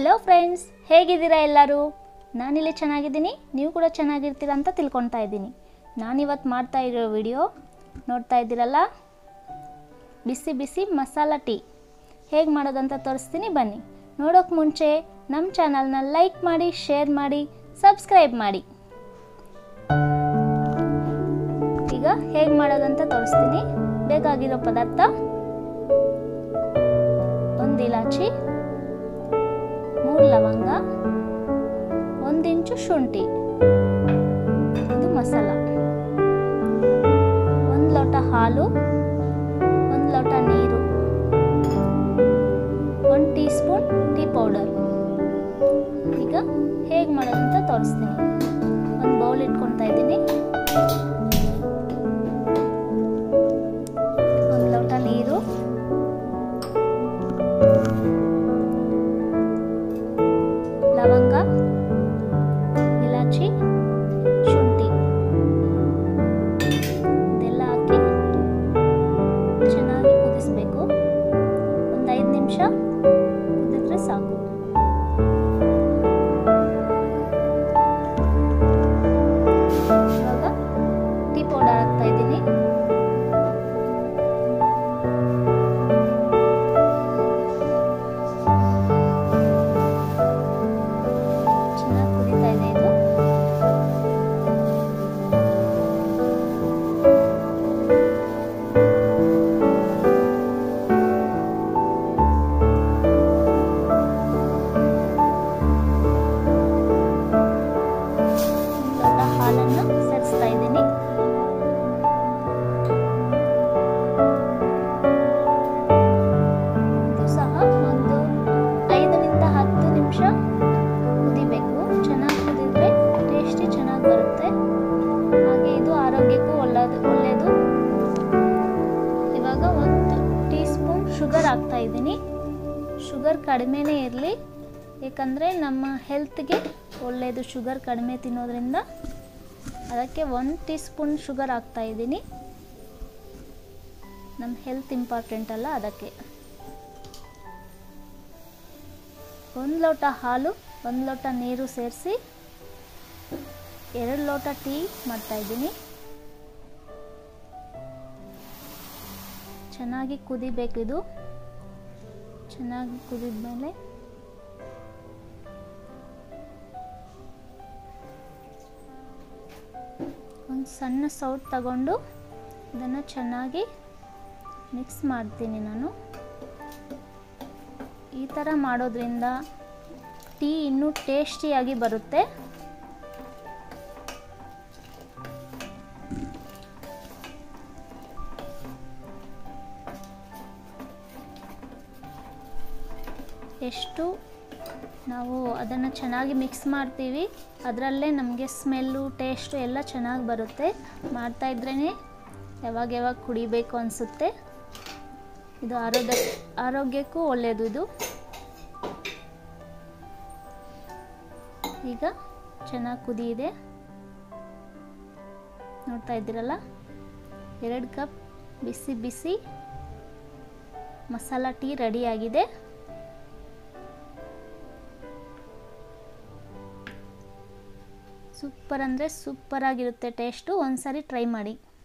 hello friends ಹೇಗಿದ್ದೀರಾ ಎಲ್ಲರೂ ನಾನಿಲ್ಲಿ ಚೆನ್ನಾಗಿದ್ದೀನಿ ನೀವು ಕೂಡ ಚೆನ್ನಾಗಿರ್ತೀರ ಅಂತ ತಿಳ್ಕೊತಾ ಇದ್ದೀನಿ ನಾನಿವತ್ತು ಮಾಡ್ತಾ ಇರೋ ವಿಡಿಯೋ ನೋಡ್ತಾ ಇದ್ದೀರಲ್ಲ ಬಿಸಿ ಬಿಸಿ ಮಸಾಲ ಟೀ ಹೇಗೆ ಮಾಡೋದಂತ ತೋರಿಸ್ತೀನಿ ಬನ್ನಿ ನೋಡೋಕೆ ಮುಂಚೆ ನಮ್ಮ ಚಾನಲ್ನ ಲೈಕ್ ಮಾಡಿ ಶೇರ್ ಮಾಡಿ ಸಬ್ಸ್ಕ್ರೈಬ್ ಮಾಡಿ ಈಗ ಹೇಗೆ ಮಾಡೋದಂತ ತೋರಿಸ್ತೀನಿ ಬೇಕಾಗಿರೋ ಪದಾರ್ಥ ಒಂದು ಇಲಾಚಿ ಮೂರು ಲವಂಗ ಒಂದು ಇಂಚು ಶುಂಠಿ ಇದು ಮಸಾಲ ಒಂದು ಲೋಟ ಹಾಲು ಒಂದು ಲೋಟ ನೀರು ಒಂದು ಟೀ ಸ್ಪೂನ್ ಟೀ ಪೌಡರ್ ಈಗ ಹೇಗೆ ಮಾಡೋದಂತ ತೋರಿಸ್ತೀನಿ ಒಂದು ಬೌಲ್ ಇಟ್ಕೊತಾ ಇದ್ದೀನಿ ಒಂದು ಲೋಟ ನೀರು ಲವಂಗ ಇಲಾಚಿ ಶುಂಠಿ ಇದೆಲ್ಲ ಹಾಕಿ ಚೆನ್ನಾಗಿ ಕುದಿಸ್ಬೇಕು ಒಂದು ಐದು ನಿಮಿಷ ಕುದಿದ್ರೆ ಸಾಕು ಇವಾಗ ಟೀ ಪೌಡರ್ ಹಾಕ್ತಾ ಇದ್ದೀನಿ ಚೆನ್ನಾಗಿ ಕುದೀತಾ ಇದೆ ಇದು ಒಂದು ಲೋಟ ಹಾಲನ್ನು ಸೇರಿಸ್ತಾ ಇದ್ದೀನಿ ಇದು ಸಹ ಒಂದು ಐದರಿಂದ ಹತ್ತು ನಿಮಿಷ ಕುದಿಬೇಕು ಚೆನ್ನಾಗಿ ಕುದಿದ್ರೆ ಟೇಸ್ಟಿ ಚೆನ್ನಾಗಿ ಬರುತ್ತೆ ಹಾಗೆ ಇದು ಆರೋಗ್ಯಕ್ಕೂ ಒಳ್ಳೆಯದು ಒಳ್ಳೆಯದು ಇವಾಗ ಒಂದು ಟೀ ಸ್ಪೂನ್ ಶುಗರ್ ಹಾಕ್ತಾ ಇದ್ದೀನಿ ಶುಗರ್ ಕಡಿಮೆನೇ ಇರಲಿ ಏಕೆಂದರೆ ನಮ್ಮ ಹೆಲ್ತ್ಗೆ ಒಳ್ಳೆಯದು ಶುಗರ್ ಕಡಿಮೆ ತಿನ್ನೋದ್ರಿಂದ ಅದಕ್ಕೆ ಒಂದು ಟೀ ಸ್ಪೂನ್ ಶುಗರ್ ಹಾಕ್ತಾ ಇದ್ದೀನಿ ನಮ್ಮ ಹೆಲ್ತ್ ಇಂಪಾರ್ಟೆಂಟ್ ಅಲ್ಲ ಅದಕ್ಕೆ ಒಂದು ಲೋಟ ಹಾಲು ಒಂದು ಲೋಟ ನೀರು ಸೇರಿಸಿ ಎರಡು ಲೋಟ ಟೀ ಮಾಡ್ತಾಯಿದ್ದೀನಿ ಚೆನ್ನಾಗಿ ಕುದಿಬೇಕು ಇದು ಚೆನ್ನಾಗಿ ಕುದಿದ ಮೇಲೆ ಒಂದು ಸಣ್ಣ ಸೌಟ್ ತಗೊಂಡು ಇದನ್ನು ಚೆನ್ನಾಗಿ ಮಿಕ್ಸ್ ಮಾಡ್ತೀನಿ ನಾನು ಈ ಥರ ಮಾಡೋದ್ರಿಂದ ಟೀ ಇನ್ನೂ ಟೇಸ್ಟಿಯಾಗಿ ಬರುತ್ತೆ ಎಷ್ಟು ನಾವು ಅದನ್ನು ಚೆನ್ನಾಗಿ ಮಿಕ್ಸ್ ಮಾಡ್ತೀವಿ ಅದರಲ್ಲೇ ನಮಗೆ ಸ್ಮೆಲ್ಲು ಟೇಸ್ಟು ಎಲ್ಲ ಚೆನ್ನಾಗಿ ಬರುತ್ತೆ ಮಾಡ್ತಾಯಿದ್ರೇ ಯಾವಾಗ ಯಾವಾಗ ಕುಡಿಬೇಕು ಅನಿಸುತ್ತೆ ಇದು ಆರೋಗ್ಯ ಆರೋಗ್ಯಕ್ಕೂ ಒಳ್ಳೆಯದು ಇದು ಈಗ ಚೆನ್ನಾಗಿ ಕುದಿಯಿದೆ ನೋಡ್ತಾ ಇದ್ದೀರಲ್ಲ ಎರಡು ಕಪ್ ಬಿಸಿ ಬಿಸಿ ಮಸಾಲ ಟೀ ರೆಡಿಯಾಗಿದೆ ಸೂಪರ್ ಅಂದರೆ ಸೂಪರಾಗಿರುತ್ತೆ ಟೇಸ್ಟು ಒಂದ್ಸರಿ ಟ್ರೈ ಮಾಡಿ